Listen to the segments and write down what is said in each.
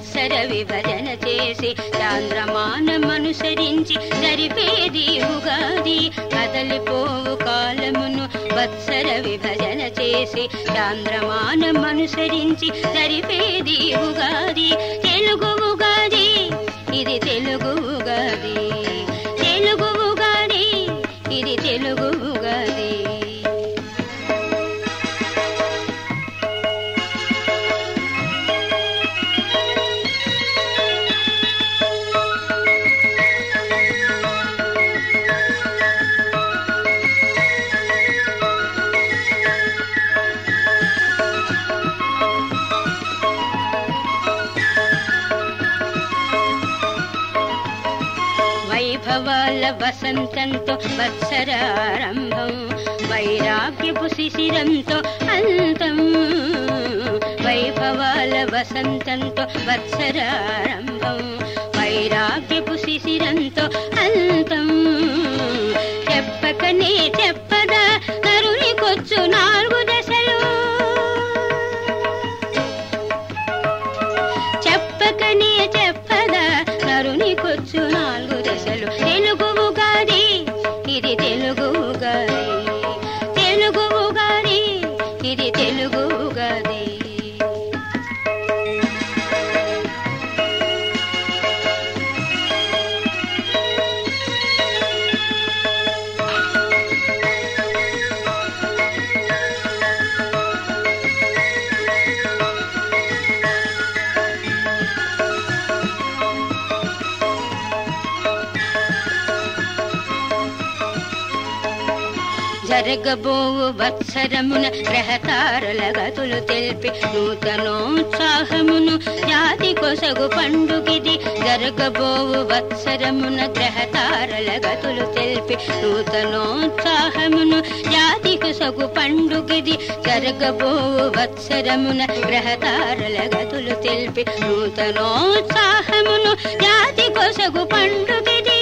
వత్సర విభజన చేసి చాంద్రమానమనుసరించి జరిపేది ఉగాది కదలిపోవు కాలమును వత్సర విభజన చేసి చాంద్రమానమనుసరించి జరిపేది ఉగాది తెలుగు ఉగాది ఇది తెలుగు ఉగాది తెలుగు ఉగాది ఇది తెలుగు ఉగాది వైభవాల వసంతంతో వత్సరారంభం వైరాగ్యపు శిశిరంతో అంతం వైభవాల వసంతంతో వత్సరారంభం వైరాగ్యపు శిశిరంతో అంతం చెప్పకనే చెప్పదా నరునికొచ్చు నాలుగు దశలు చెప్పకనే చెప్పదా నరునికొచ్చు నాలుగు దశలు తెలుగు ఉగాది ఇది తెలుగు ఉగాది తెలుగు ఉగాది ఇది తెలుగు ఉగాది జరగబోవు వత్సరమున గ్రహతారల గతులు తెలిపి నూతనోత్సాహమును జాతి కొసగు పండుగిది జరగబోవు వత్సరమున గ్రహతారల గతులు తెలిపి నూతనోత్సాహమును జాతి కొసగు పండుగిది జరగబోవు వత్సరమున గ్రహతారల గతులు తెలిపి నూతనోత్సాహమును జాతి కొసగు పండుగిది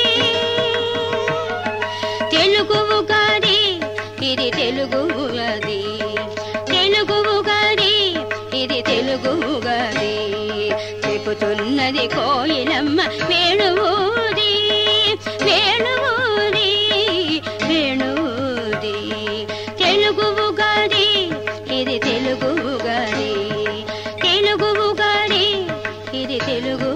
తెలుగు ఉగాది ఇది తెలుగు ఉగాది తెలుగు ఉగాది ఇది తెలుగు ఉగాది చెబుతున్నది కోయిలమ్మ వేణువుది వేణువుది వేణువుది తెలుగు ఉగాది ఇది తెలుగు ఉగాది తెలుగు ఉగాది ఇది తెలుగు